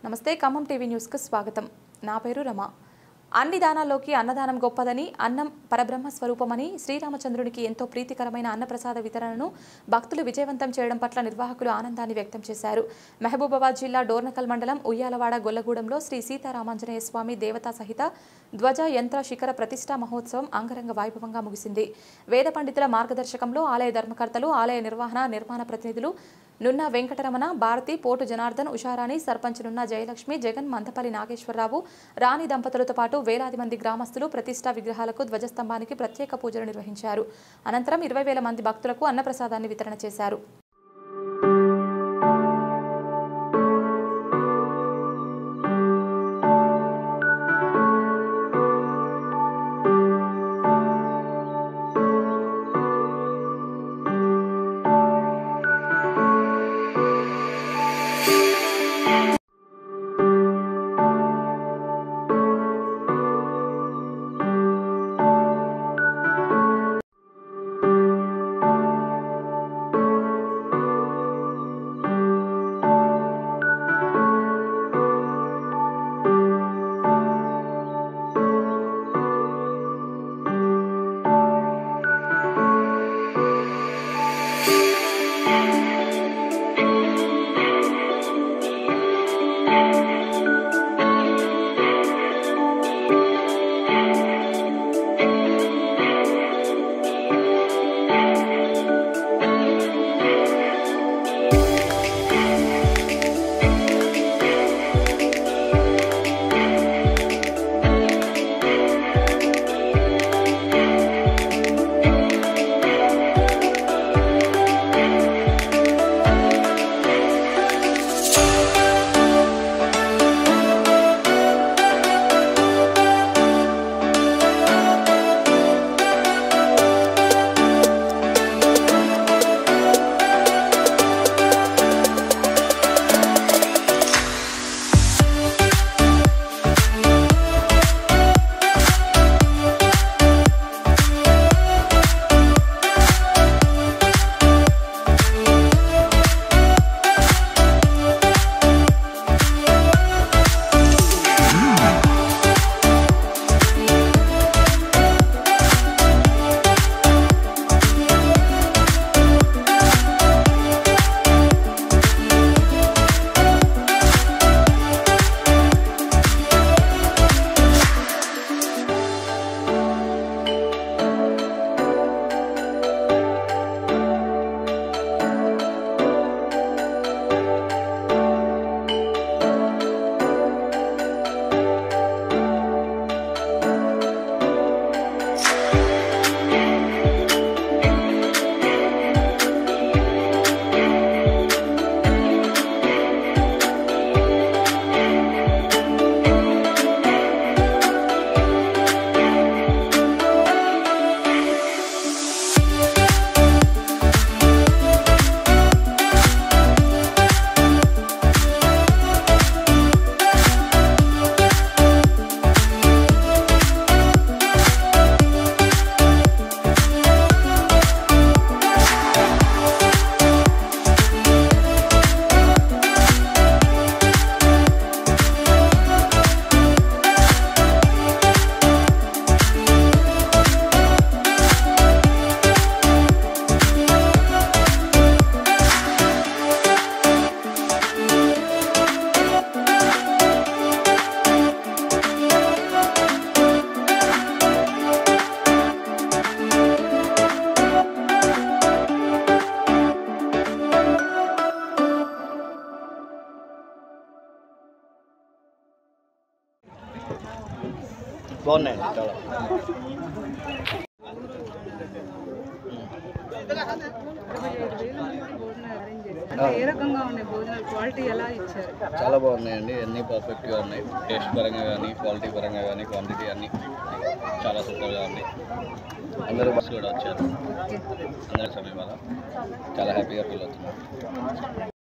నమస్తే ఖమ్మం టీవీ న్యూస్కు స్వాగతం నా పేరు రమ అన్ని దానాల్లోకి అన్నదానం గొప్పదని అన్నం పరబ్రహ్మ స్వరూపమని శ్రీరామచంద్రునికి ఎంతో ప్రీతికరమైన అన్నప్రసాద వితరణను భక్తులు విజయవంతం చేయడం పట్ల నిర్వాహకులు ఆనందాన్ని వ్యక్తం చేశారు మహబూబాబాద్ జిల్లా డోర్నకల్ మండలం ఉయ్యాలవాడ గొల్లగూడెంలో శ్రీ సీతారామాంజనేయ స్వామి దేవతా సహిత ధ్వజ యంత్ర శిఖర ప్రతిష్టా మహోత్సవం అంగరంగ వైభవంగా ముగిసింది వేద పండితుల మార్గదర్శకంలో ఆలయ ధర్మకర్తలు ఆలయ నిర్వహణ నిర్మాణ ప్రతినిధులు నున్న వెంకటరమణ భారతి పోటు జనార్దన్ ఉషారాణి సర్పంచ్ నున్న జయలక్ష్మి జగన్ మందపల్లి నాగేశ్వరరావు రాణి దంపతులతో పాటు వేలాది మంది గ్రామస్తులు ప్రతిష్టా విగ్రహాలకు ధ్వజస్తంభానికి ప్రత్యేక పూజలు నిర్వహించారు అనంతరం ఇరవై వేల మంది భక్తులకు అన్నప్రసాదాన్ని వితరణ చేశారు బాగున్నాయండి చాలా అంటే ఏ రకంగా ఉన్నాయి భోజనాలు క్వాలిటీ ఎలా ఇచ్చారు చాలా బాగున్నాయండి అన్నీ పర్ఫెక్ట్గా ఉన్నాయి టేస్ట్ పరంగా కానీ క్వాలిటీ పరంగా కానీ క్వాంటిటీ అన్నీ చాలా సూపర్గా ఉంది అందరూ బస్సు కూడా వచ్చారు అందరి సమయం వల్ల చాలా హ్యాపీగా ఫీల్ అవుతున్నారు